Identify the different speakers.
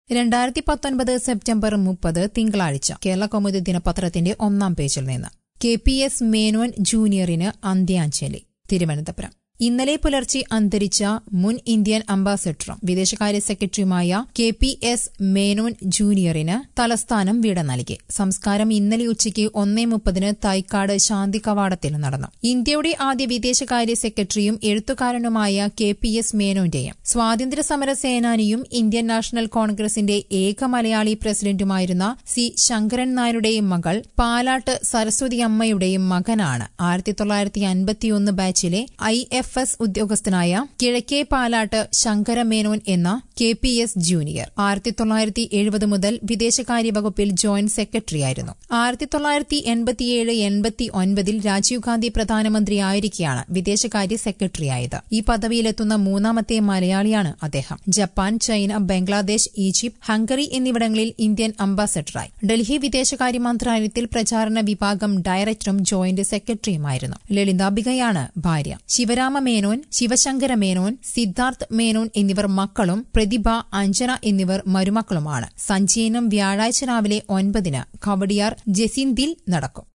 Speaker 1: രണ്ടായിരത്തി പത്തൊൻപത് സെപ്റ്റംബർ മുപ്പത് തിങ്കളാഴ്ച കേരള കൗമുദി ദിനപത്രത്തിന്റെ ഒന്നാം പേജിൽ നിന്ന് കെ പി എസ് മേനോൻ ജൂനിയറിന് അന്ത്യാഞ്ജലി തിരുവനന്തപുരം ഇന്നലെ പുലർച്ചെ അന്തരിച്ച മുൻ ഇന്ത്യൻ അംബാസഡറും വിദേശകാര്യ സെക്രട്ടറിയുമായ കെ പി എസ് മേനോൻ ജൂനിയറിന് തലസ്ഥാനം വിട നൽകി സംസ്കാരം ഇന്നലെ ഉച്ചയ്ക്ക് ഒന്നേ മുപ്പതിന് തൈക്കാട് ശാന്തി കവാടത്തിൽ നടന്നു ഇന്ത്യയുടെ ആദ്യ വിദേശകാര്യ സെക്രട്ടറിയും എഴുത്തുകാരനുമായ കെ പി എസ് മേനോന്റെയും സ്വാതന്ത്ര്യ സമര സേനാനിയും ഇന്ത്യൻ നാഷണൽ കോൺഗ്രസിന്റെ ഏക മലയാളി പ്രസിഡന്റുമായിരുന്ന സി ശങ്കരൻ നായരുടെയും മകൾ പാലാട്ട് സരസ്വതി അമ്മയുടെയും മകനാണ് ആയിരത്തി തൊള്ളായിരത്തി അൻപത്തിയൊന്ന് ബാച്ചിലെ ഐ എഫ് എസ് ഉദ്യോഗസ്ഥനായ കിഴക്കേ പാലാട്ട് ശങ്കര മേനോൻ എന്ന കെ പി എസ് ജൂനിയർ ആയിരത്തി തൊള്ളായിരത്തി എഴുപത് മുതൽ വിദേശകാര്യ വകുപ്പിൽ ജോയിന്റ് സെക്രട്ടറിയായിരുന്നു ആയിരത്തി തൊള്ളായിരത്തി എൺപത്തിയേഴ് എൺപത്തി ഒൻപതിൽ രാജീവ് ഗാന്ധി പ്രധാനമന്ത്രിയായിരിക്കെയാണ് വിദേശകാര്യ സെക്രട്ടറിയായത് ഈ പദവിയിലെത്തുന്ന മൂന്നാമത്തെ മലയാളിയാണ് അദ്ദേഹം Japan China Bangladesh Egypt Hungary എന്നിവിടങ്ങളിൽ ഇന്ത്യൻ അംബാസഡറായി ഡൽഹി വിദേശകാര്യ മന്ത്രാലയത്തിൽ പ്രചാരണ വിഭാഗം ഡയറക്ടറും ജോയിന്റ് സെക്രട്ടറിയുമായിരുന്നു ലളിതാംബികയാണ് ഭാര്യ ശിവരാമ മേനോൻ ശിവശങ്കര മേനോൻ സിദ്ധാർത്ഥ് മേനോൻ എന്നിവർ മക്കളും പ്രതിഭ അഞ്ജന എന്നിവർ മരുമക്കളുമാണ് സഞ്ചയനം വ്യാഴാഴ്ച രാവിലെ ഒൻപതിന് കവടിയാർ ജസീന്തിൽ നടക്കും